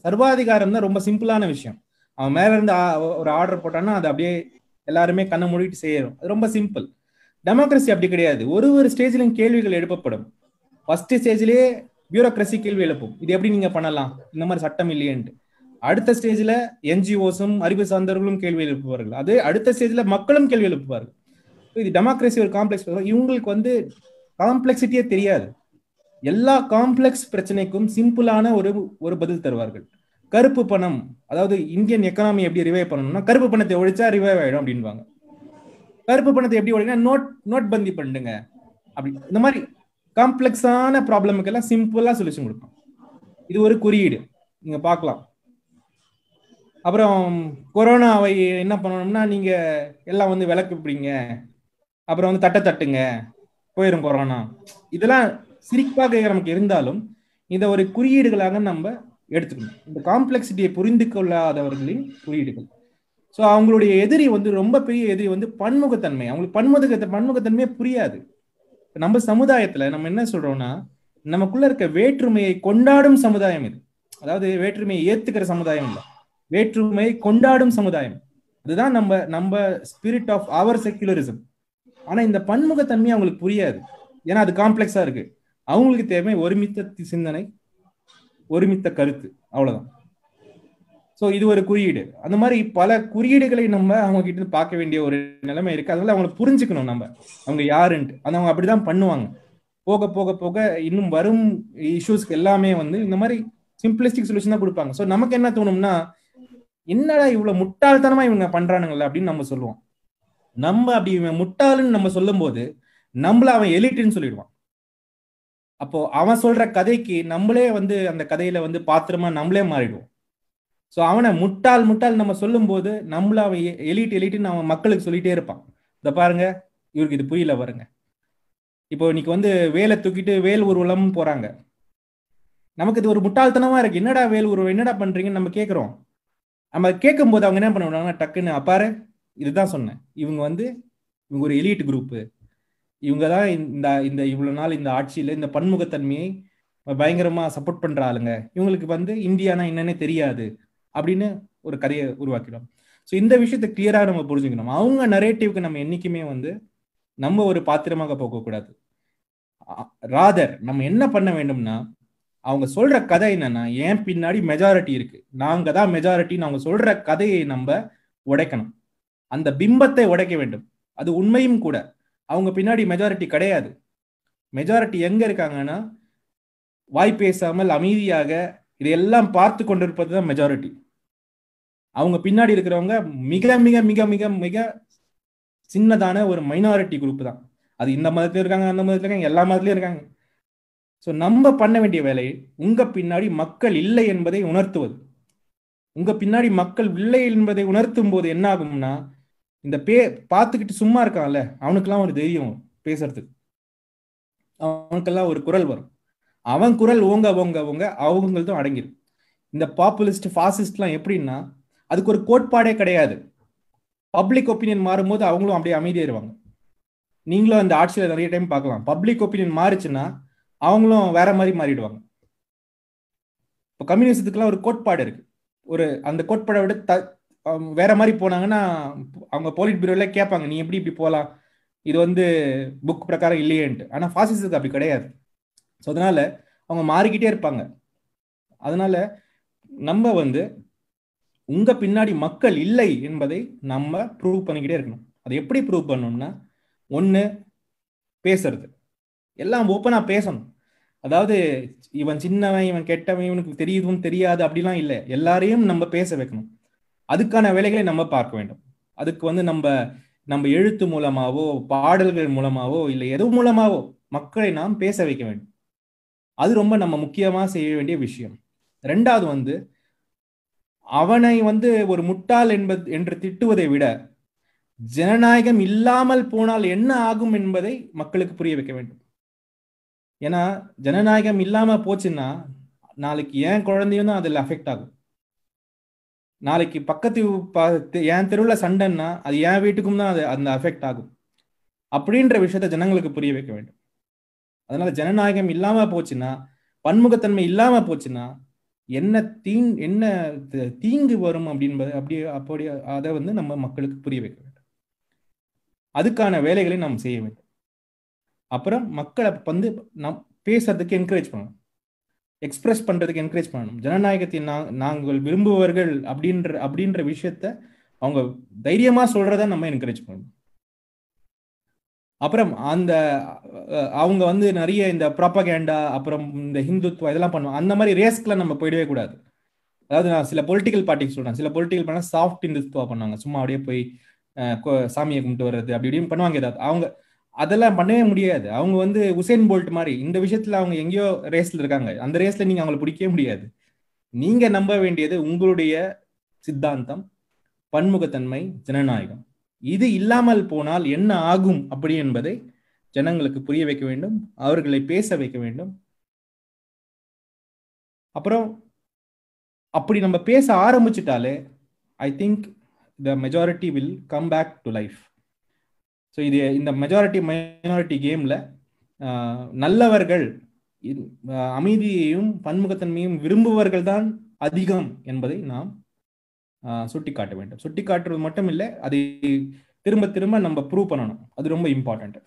சர்வாதிகாரம் தான் ரொம்ப சிம்பிளான விஷயம் அவன் மேல இருந்து ஆ- ஒரு ஆர்டர் போட்டான்னா அது அப்படியே எல்லாருமே கண்ணை மூடிட்டு செய்யறோம் அது ரொம்ப சிம்பிள் டெமோக்ரஸி அப்படி கிடையாது ஒரு ஒரு ஸ்டேஜ்லயும் கேள்விகள் எழுப்பப்படும் ஃபர்ஸ்ட் ஸ்டேஜ்லயே பியூரோக்ரஸி கேள்வி எழுப்பும் இது எப்படி நீங்க பண்ணலாம் இந்த மாதிரி சட்டம் இல்லையேன்ட்டு அடுத்த ஸ்டேஜ்ல என்ஜிஓஸும் அறிவு சார்ந்தவர்களும் கேள்வி எழுப்புவார்கள் அது அடுத்த ஸ்டேஜ்ல மக்களும் கேள்வி எழுப்புவார்கள் இது டெமோக்ரஸி ஒரு காம்ப்ளெக்ஸ் இவங்களுக்கு வந்து காம்ப்ளெக்சிட்டியே தெரியாது எல்லா காம்ப்ளெக்ஸ் பிரச்சனைக்கும் சிம்பிளான ஒரு ஒரு பதில் தருவார்கள் கருப்பு பணம் அதாவது இந்தியன் எக்கனாமி எப்படி ரிவைவ் பண்ணணும்னா கருப்பு பணத்தை ஒழிச்சா ரிவைவ் ஆயிடும் அப்படின்வாங்க கருப்பு பணத்தை எப்படி ஒழிக்கா நோட் நோட் பந்தி பண்ணுங்க அப்படி இந்த மாதிரி காம்ப்ளெக்ஸான ப்ராப்ளமுக்கெல்லாம் சிம்பிளா சொல்யூஷன் கொடுப்பான் இது ஒரு குறியீடு நீங்க பார்க்கலாம் அப்புறம் கொரோனாவை என்ன பண்ணணும்னா நீங்க எல்லாம் வந்து விளக்கு பிடிங்க அப்புறம் வந்து தட்டை தட்டுங்க போயிடும் கொரோனா இதெல்லாம் சிரிப்பாக நமக்கு இருந்தாலும் இதை ஒரு குறியீடுகளாக நம்ம எடுத்துக்கணும் இந்த காம்ப்ளெக்சிட்டியை புரிந்து கொள்ளாதவர்களின் குறியீடுகள் ஸோ அவங்களுடைய எதிரி வந்து ரொம்ப பெரிய எதிரி வந்து பன்முகத்தன்மை அவங்களுக்கு பன்முக பன்முகத்தன்மையே புரியாது இப்ப நம்ம சமுதாயத்துல நம்ம என்ன சொல்றோம்னா நமக்குள்ள இருக்க வேற்றுமையை கொண்டாடும் சமுதாயம் இது அதாவது வேற்றுமையை ஏத்துக்கிற சமுதாயம் இல்லை வேற்றுமையை கொண்டாடும் சமுதாயம் அதுதான் நம்ம நம்ம ஸ்பிரிட் ஆஃப் அவர் செக்யுலரிசம் ஆனா இந்த பன்முகத்தன்மை அவங்களுக்கு புரியாது ஏன்னா அது காம்ப்ளெக்ஸா இருக்கு அவங்களுக்கு தேவை ஒருமித்த தி- சிந்தனை ஒருமித்த கருத்து அவ்வளவுதான் சோ இது ஒரு குறியீடு அந்த மாதிரி பல குறியீடுகளை நம்ம அவங்க கிட்ட இருந்து பார்க்க வேண்டிய ஒரு நிலைமை இருக்கு அதனால அவங்களை புரிஞ்சுக்கணும் நம்ம அவங்க யாருன்ட்டு அது அவங்க அப்படிதான் பண்ணுவாங்க போக போக போக இன்னும் வரும் இஷ்யூஸ்க்கு எல்லாமே வந்து இந்த மாதிரி சிம்பிளிஸ்டிக் சொல்யூஷன் தான் கொடுப்பாங்க ஸோ நமக்கு என்ன தோணும்னா என்னடா இவ்வளவு முட்டாள்தனமா இவங்க பண்றானுங்கல்ல அப்படின்னு நம்ம சொல்லுவோம் நம்ம அப்படி இவன் முட்டாளுன்னு நம்ம சொல்லும்போது நம்மள அவன் எலிட்டுன்னு சொல்லிடுவான் அப்போ அவன் சொல்ற கதைக்கு நம்மளே வந்து அந்த கதையில வந்து பாத்திரமா நம்மளே மாறிடுவோம் ஸோ அவனை முட்டாள் முட்டாள் நம்ம சொல்லும்போது நம்மள அவன் எலிட் எலிட்டுன்னு அவன் மக்களுக்கு சொல்லிட்டே இருப்பான் இதை பாருங்க இவருக்கு இது புரியல பாருங்க இப்போ இன்னைக்கு வந்து வேலை தூக்கிட்டு வேல் ஊர்வலம் போறாங்க நமக்கு இது ஒரு முட்டாள்தனமா இருக்கு என்னடா வேல் ஊர்வலம் என்னடா பண்றீங்கன்னு நம்ம கேட்குறோம் நம்ம கேட்கும் போது அவங்க என்ன பண்ணுவாங்கன்னா டக்குன்னு அப்பாரு இதுதான் சொன்னேன் இவங்க வந்து இவங்க ஒரு எலிட் குரூப்பு இவங்க தான் இந்த இந்த இவ்வளவு நாள் இந்த ஆட்சியில இந்த பன்முகத்தன்மையை பயங்கரமா சப்போர்ட் பண்ற ஆளுங்க இவங்களுக்கு வந்து இந்தியானா என்னன்னே தெரியாது அப்படின்னு ஒரு கதையை உருவாக்கிடும் ஸோ இந்த விஷயத்தை கிளியரா நம்ம புரிஞ்சுக்கணும் அவங்க நரேட்டிவ்க்கு நம்ம என்னைக்குமே வந்து நம்ம ஒரு பாத்திரமாக போகக்கூடாது ராதர் நம்ம என்ன பண்ண வேண்டும்னா அவங்க சொல்ற கதை என்னன்னா ஏன் பின்னாடி மெஜாரிட்டி இருக்கு நாங்க தான் மெஜாரிட்டின்னு அவங்க சொல்ற கதையை நம்ம உடைக்கணும் அந்த பிம்பத்தை உடைக்க வேண்டும் அது உண்மையும் கூட அவங்க பின்னாடி மெஜாரிட்டி கிடையாது மெஜாரிட்டி எங்க இருக்காங்கன்னா வாய் பேசாமல் அமைதியாக இதையெல்லாம் பார்த்து கொண்டிருப்பது தான் மெஜாரிட்டி அவங்க பின்னாடி இருக்கிறவங்க மிக மிக மிக மிக மிக சின்னதான ஒரு மைனாரிட்டி குரூப் தான் அது இந்த மதத்துல இருக்காங்க அந்த மதத்துல இருக்காங்க எல்லா மதத்துலயும் இருக்காங்க ஸோ நம்ம பண்ண வேண்டிய வேலை உங்க பின்னாடி மக்கள் இல்லை என்பதை உணர்த்துவது உங்க பின்னாடி மக்கள் இல்லை என்பதை உணர்த்தும் போது என்ன ஆகும்னா இந்த பே பார்த்துக்கிட்டு சும்மா இருக்கான்ல அவனுக்கெல்லாம் ஒரு தைரியம் பேசுறதுக்கு அவனுக்கெல்லாம் ஒரு குரல் வரும் அவன் குரல் ஓங்க ஓங்க ஓங்க அவங்களும் அடங்கிடும் இந்த பாப்புலிஸ்ட் ஃபாசிஸ்ட்லாம் எப்படின்னா அதுக்கு ஒரு கோட்பாடே கிடையாது பப்ளிக் ஒப்பீனியன் மாறும்போது அவங்களும் அப்படியே அமைதியாயிருவாங்க நீங்களும் அந்த ஆட்சியில் நிறைய டைம் பார்க்கலாம் பப்ளிக் ஒப்பீனியன் மாறுச்சுன்னா அவங்களும் வேற மாதிரி மாறிடுவாங்க இப்போ கம்யூனிசத்துக்குலாம் ஒரு கோட்பாடு இருக்கு ஒரு அந்த கோட்பாடை விட த வேற மாதிரி போனாங்கன்னா அவங்க போலிட் பியூரோல கேட்பாங்க நீ எப்படி இப்படி போகலாம் இது வந்து புக் பிரகாரம் இல்லையேன்ட்டு ஆனால் ஃபாசிஸுக்கு அப்படி கிடையாது ஸோ அதனால அவங்க மாறிக்கிட்டே இருப்பாங்க அதனால நம்ம வந்து உங்க பின்னாடி மக்கள் இல்லை என்பதை நம்ம ப்ரூவ் பண்ணிக்கிட்டே இருக்கணும் அதை எப்படி ப்ரூவ் பண்ணணும்னா ஒன்று பேசுறது எல்லாம் ஓப்பனா பேசணும் அதாவது இவன் சின்னவன் இவன் கெட்டவன் இவனுக்கு தெரியுதும் தெரியாது அப்படிலாம் இல்லை எல்லாரையும் நம்ம பேச வைக்கணும் அதுக்கான வேலைகளை நம்ம பார்க்க வேண்டும் அதுக்கு வந்து நம்ம நம்ம எழுத்து மூலமாவோ பாடல்கள் மூலமாவோ இல்லை எது மூலமாவோ மக்களை நாம் பேச வைக்க வேண்டும் அது ரொம்ப நம்ம முக்கியமா செய்ய வேண்டிய விஷயம் ரெண்டாவது வந்து அவனை வந்து ஒரு முட்டாள் என்பது என்று திட்டுவதை விட ஜனநாயகம் இல்லாமல் போனால் என்ன ஆகும் என்பதை மக்களுக்கு புரிய வைக்க வேண்டும் ஏன்னா ஜனநாயகம் இல்லாம போச்சுன்னா நாளைக்கு என் குழந்தையும் தான் அதில் அஃபெக்ட் ஆகும் நாளைக்கு பக்கத்து என் தெருவில் சண்டைன்னா அது என் வீட்டுக்கும் தான் அது அந்த அஃபெக்ட் ஆகும் அப்படின்ற விஷயத்த ஜனங்களுக்கு புரிய வைக்க வேண்டும் அதனால ஜனநாயகம் இல்லாம போச்சுன்னா பன்முகத்தன்மை இல்லாம போச்சுன்னா என்ன தீங் என்ன த- தீங்கு வரும் அப்படின்பது அப்படி அப்படி அதை வந்து நம்ம மக்களுக்கு புரிய வைக்க வேண்டும் அதுக்கான வேலைகளை நாம் செய்ய வேண்டும் அப்புறம் மக்களை வந்து நம் பேசுறதுக்கு என்கரேஜ் பண்ணணும் எக்ஸ்பிரஸ் பண்றதுக்கு என்கரேஜ் பண்ணணும் ஜனநாயகத்தை நா- நாங்கள் விரும்புவர்கள் அப்படின்ற அப்படின்ற விஷயத்த அவங்க தைரியமா சொல்றத நம்ம என்கரேஜ் பண்ணணும் அப்புறம் அந்த அஹ், அவங்க வந்து நிறைய இந்த ப்ராப்பகேண்டா அப்புறம் இந்த ஹிந்துத்வா இதெல்லாம் பண்ணுவாங்க அந்த மாதிரி ரேஸ்க்குலாம் நம்ம போயிடவே கூடாது அதாவது நான் சில பொலிட்டிக்கல் பார்ட்டிக்கு சொல்றேன் சில பொலிட்டிக்கல் பண்ணா சாஃப்ட் இந்துத்வா பண்ணுவாங்க சும்மா அப்படியே போய் அஹ், கோ- சாமியை கும்பிட்டு வர்றது அப்படி இப்படின்னு பண்ணுவாங்க ஏதாவது அவங்க அதெல்லாம் பண்ணவே முடியாது அவங்க வந்து உசேன் போல்ட் மாதிரி இந்த விஷயத்துல அவங்க எங்கேயோ ரேஸ்ல இருக்காங்க அந்த ரேஸ்ல நீங்க அவங்களை பிடிக்கவே முடியாது நீங்க நம்ப வேண்டியது உங்களுடைய சித்தாந்தம் பன்முகத்தன்மை ஜனநாயகம் இது இல்லாமல் போனால் என்ன ஆகும் அப்படி என்பதை ஜனங்களுக்கு புரிய வைக்க வேண்டும் அவர்களை பேச வைக்க வேண்டும் அப்புறம் அப்படி நம்ம பேச ஆரம்பிச்சிட்டாலே I think the majority will come back to life so இது இந்த மெஜாரிட்டி மைனாரிட்டி கேமில் நல்லவர்கள் இ- ஆஹ் அமைதியையும் பன்முகத்தன்மையும் விரும்புவர்கள் தான் அதிகம் என்பதை நாம் சுட்டி காட்ட வேண்டும் சுட்டி காட்டுறது மட்டும் இல்லை அதை திரும்ப திரும்ப நம்ம ப்ரூவ் பண்ணணும் அது ரொம்ப இம்பார்ட்டன்ட்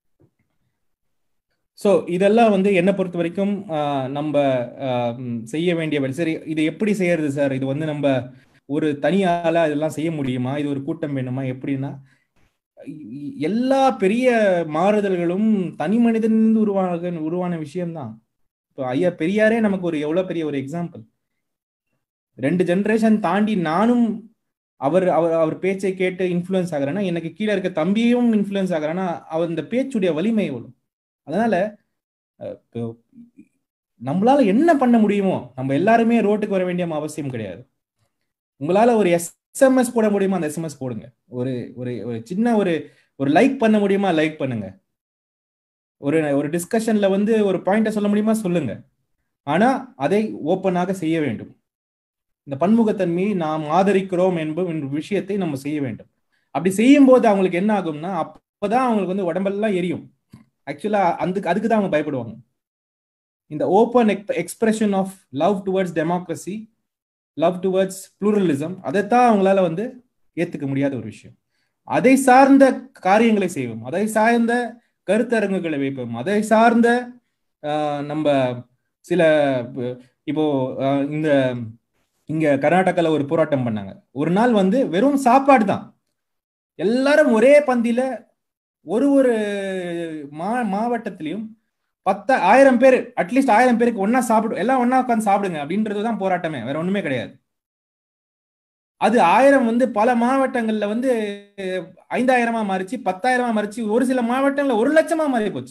ஸோ இதெல்லாம் வந்து என்னை பொறுத்த வரைக்கும் ஆஹ் நம்ம ஆஹ் ம், செய்ய வேண்டிய வேலை சரி இது எப்படி செய்யறது சார் இது வந்து நம்ம ஒரு தனியால இதெல்லாம் செய்ய முடியுமா இது ஒரு கூட்டம் வேணுமா எப்படின்னா இ- எல்லா பெரிய மாறுதல்களும் தனி மனிதனிலிருந்து உருவாக உருவான விஷயம்தான் இப்போ ஐயா பெரியாரே நமக்கு ஒரு எவ்வளவு பெரிய ஒரு எக்ஸாம்பிள் ரெண்டு ஜெனரேஷன் தாண்டி நானும் அவர் அவர் அவர் பேச்சை கேட்டு இன்ஃப்ளூயன்ஸ் ஆகுறேன்னா எனக்கு கீழே இருக்க தம்பியும் இன்ஃப்ளூயன்ஸ் ஆகுறேன்னா அவர் இந்த பேச்சுடைய வலிமை எவ்வளவு அதனால அஹ், இப்போ நம்மளால என்ன பண்ண முடியுமோ நம்ம எல்லாருமே ரோட்டுக்கு வர வேண்டிய அவசியம் கிடையாது உங்களால ஒரு எஸ்எம்எஸ் போட முடியுமா அந்த எஸ்எம்எஸ் போடுங்க ஒரு ஒரு ஒரு சின்ன ஒரு ஒரு லைக் பண்ண முடியுமா லைக் பண்ணுங்க ஒரு ஒரு டிஸ்கஷன்ல வந்து ஒரு பாயிண்ட சொல்ல முடியுமா சொல்லுங்க ஆனா அதை ஓப்பனாக செய்ய வேண்டும் இந்த பன்முகத்தன்மையை நாம் ஆதரிக்கிறோம் என்பது என்ற விஷயத்தை நம்ம செய்ய வேண்டும் அப்படி செய்யும் போது அவங்களுக்கு என்ன ஆகும்னா அப்பதான் அவங்களுக்கு வந்து உடம்பெல்லாம் எரியும் ஆக்சுவலா அந்த அதுக்கு தான் அவங்க பயப்படுவாங்க இந்த open expression of love towards democracy love towards pluralism அதைத்தான் அவங்களால வந்து ஏத்துக்க முடியாத ஒரு விஷயம் அதை சார்ந்த காரியங்களை செய்வோம் அதை சார்ந்த கருத்தரங்குகளை வைப்போம் அதை சார்ந்த ஆஹ், நம்ம சில ப- இப்போ ஆஹ், இந்த இங்க கர்நாடகால ஒரு போராட்டம் பண்ணாங்க ஒரு நாள் வந்து வெறும் சாப்பாடு தான் எல்லாரும் ஒரே பந்தியில ஒரு ஒரு மா மாவட்டத்திலையும் பத்த ஆயிரம் பேர் அட்லீஸ்ட் ஆயிரம் பேருக்கு ஒண்ணா சாப்பிடு எல்லாம் ஒண்ணா உட்காந்து சாப்பிடுங்க அப்படின்றது தான் போராட்டமே வேற ஒண்ணுமே கிடையாது அது ஆயிரம் வந்து பல மாவட்டங்கள்ல வந்து ஐந்தாயிரமா மாறிச்சு பத்தாயிரமா மாறிச்சு ஒரு சில மாவட்டங்கள்ல ஒரு லட்சமா மாறி போச்சு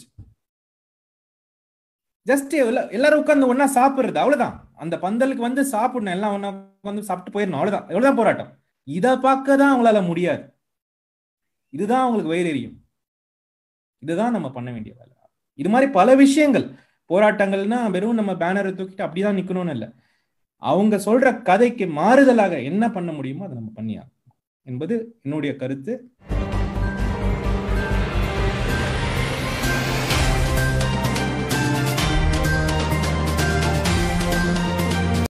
ஜஸ்ட் எல்லாரும் உட்கார்ந்து ஒண்ணா சாப்பிடுறது அவ்வளவுதான் அந்த பந்தலுக்கு வந்து சாப்பிடணும் எல்லாம் ஒண்ணா உட்காந்து சாப்பிட்டு போயிடணும் அவ்வளவுதான் எவ்வளவுதான் போராட்டம் இதை பார்க்க தான் அவங்களால முடியாது இதுதான் அவங்களுக்கு வயிறு எரியும் இதுதான் நம்ம பண்ண வேண்டிய வேலை இது மாதிரி பல விஷயங்கள் போராட்டங்கள்னா வெறும் நம்ம பேனரை தூக்கிட்டு அப்படிதான் நிக்கணும்னு இல்லை அவங்க சொல்ற கதைக்கு மாறுதலாக என்ன பண்ண முடியுமோ அதை நம்ம பண்ணியாகும் என்பது என்னுடைய கருத்து